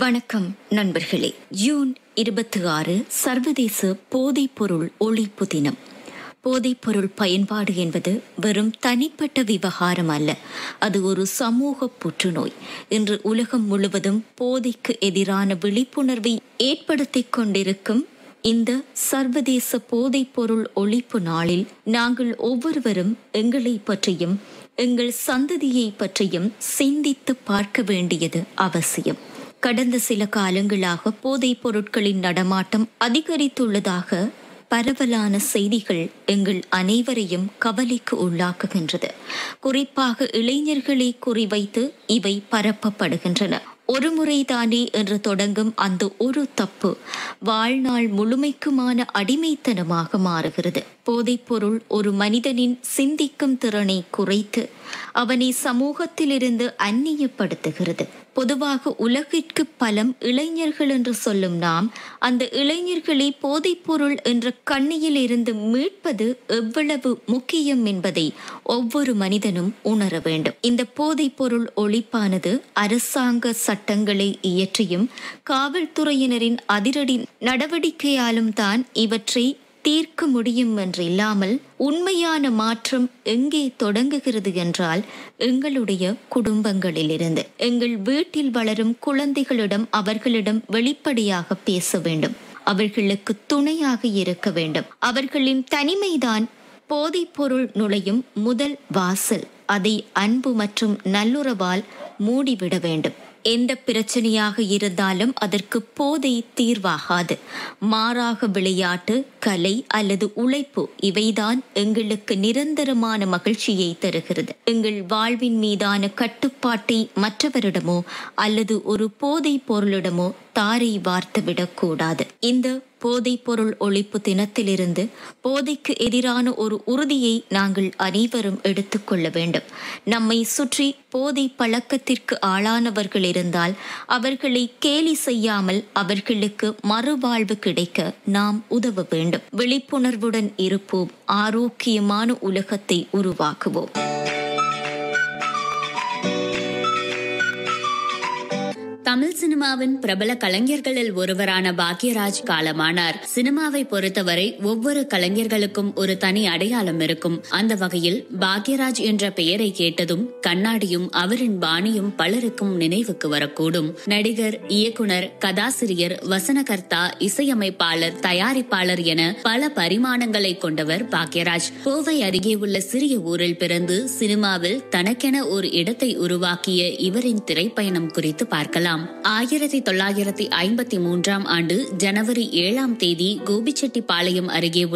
வணக்கம் நண்பர்களே ஜூன் இருபத்தி ஆறு சர்வதேச போதைப்பொருள் ஒழிப்பு தினம் போதைப்பொருள் பயன்பாடு என்பது வெறும் தனிப்பட்ட விவகாரம் அல்ல அது ஒரு சமூக புற்றுநோய் இன்று உலகம் முழுவதும் போதைக்கு எதிரான விழிப்புணர்வை ஏற்படுத்திக் கொண்டிருக்கும் இந்த சர்வதேச போதைப்பொருள் ஒழிப்பு நாளில் நாங்கள் ஒவ்வொருவரும் எங்களை பற்றியும் எங்கள் சந்ததியை பற்றியும் சிந்தித்து பார்க்க வேண்டியது அவசியம் கடந்த சில காலங்களாக போதைப் பொருட்களின் நடமாட்டம் அதிகரித்துள்ளதாக பரவலான செய்திகள் எங்கள் அனைவரையும் கவலைக்கு உள்ளாக்குகின்றது குறிப்பாக இளைஞர்களை குறிவைத்து இவை பரப்பப்படுகின்றன ஒரு முறைதானே என்று தொடங்கும் அந்த ஒரு தப்பு வாழ்நாள் முழுமைக்குமான அடிமைத்தனமாக மாறுகிறது போதைப்பொருள் ஒரு மனிதனின் சிந்திக்கும் திறனை குறைத்து அவனை சமூகத்திலிருந்து அந்நியப்படுத்துகிறது பொதுவாக உலகிற்கு பலம் இளைஞர்கள் என்று சொல்லும் நாம் அந்த இளைஞர்களை போதைப்பொருள் என்ற கண்ணியில் இருந்து மீட்பது எவ்வளவு முக்கியம் என்பதை ஒவ்வொரு மனிதனும் உணர வேண்டும் இந்த போதைப்பொருள் ஒழிப்பானது அரசாங்க சட்டங்களை இயற்றியும் காவல்துறையினரின் அதிரடி நடவடிக்கையாலும் தான் இவற்றை தீர்க்க முடியும் என்று இல்லாமல் உண்மையான மாற்றம் எங்கே தொடங்குகிறது என்றால் எங்களுடைய குடும்பங்களிலிருந்து எங்கள் வீட்டில் வளரும் குழந்தைகளிடம் அவர்களிடம் வெளிப்படையாக பேச வேண்டும் அவர்களுக்கு துணையாக இருக்க வேண்டும் அவர்களின் தனிமைதான் போதைப்பொருள் நுழையும் முதல் வாசல் அதை அன்பு மற்றும் நல்லுறவால் மூடிவிட வேண்டும் எந்த பிரச்சனையாக இருந்தாலும் அதற்கு போதை தீர்வாகாது மாறாக விளையாட்டு கலை அல்லது உழைப்பு இவைதான் எங்களுக்கு நிரந்தரமான மகிழ்ச்சியை தருகிறது எங்கள் வாழ்வின் மீதான கட்டுப்பாட்டை மற்றவரிடமோ அல்லது ஒரு போதை பொருளிடமோ தாரை வார்த்துவிடக் கூடாது இந்த போதைப் பொருள் ஒழிப்பு தினத்திலிருந்து போதைக்கு எதிரான ஒரு உறுதியை நாங்கள் அனைவரும் எடுத்துக்கொள்ள வேண்டும் நம்மை சுற்றி போதை பழக்கத்திற்கு ஆளானவர்கள் இருந்தால் அவர்களை கேலி செய்யாமல் அவர்களுக்கு மறுவாழ்வு கிடைக்க நாம் உதவ வேண்டும் விழிப்புணர்வுடன் இருப்போம் ஆரோக்கியமான உலகத்தை உருவாக்குவோம் தமிழ் சினிமாவின் பிரபல கலைஞர்களில் ஒருவரான பாக்யராஜ் காலமானார் சினிமாவை பொறுத்தவரை ஒவ்வொரு கலைஞர்களுக்கும் ஒரு தனி அடையாளம் இருக்கும் அந்த வகையில் பாக்யராஜ் என்ற பெயரை கேட்டதும் கண்ணாடியும் அவரின் பாணியும் பலருக்கும் நினைவுக்கு வரக்கூடும் நடிகர் இயக்குனர் கதாசிரியர் வசனகர்த்தா இசையமைப்பாளர் தயாரிப்பாளர் என பல பரிமாணங்களை கொண்டவர் பாக்யராஜ் கோவை அருகே உள்ள சிறிய ஊரில் பிறந்து சினிமாவில் தனக்கென ஒரு இடத்தை உருவாக்கிய இவரின் திரைப்பயணம் குறித்து பார்க்கலாம் ஆயிரத்தி தொள்ளாயிரத்தி ஐம்பத்தி மூன்றாம் ஆண்டு ஜனவரி ஏழாம் தேதி கோபிச்செட்டிப்பாளையம் அருகே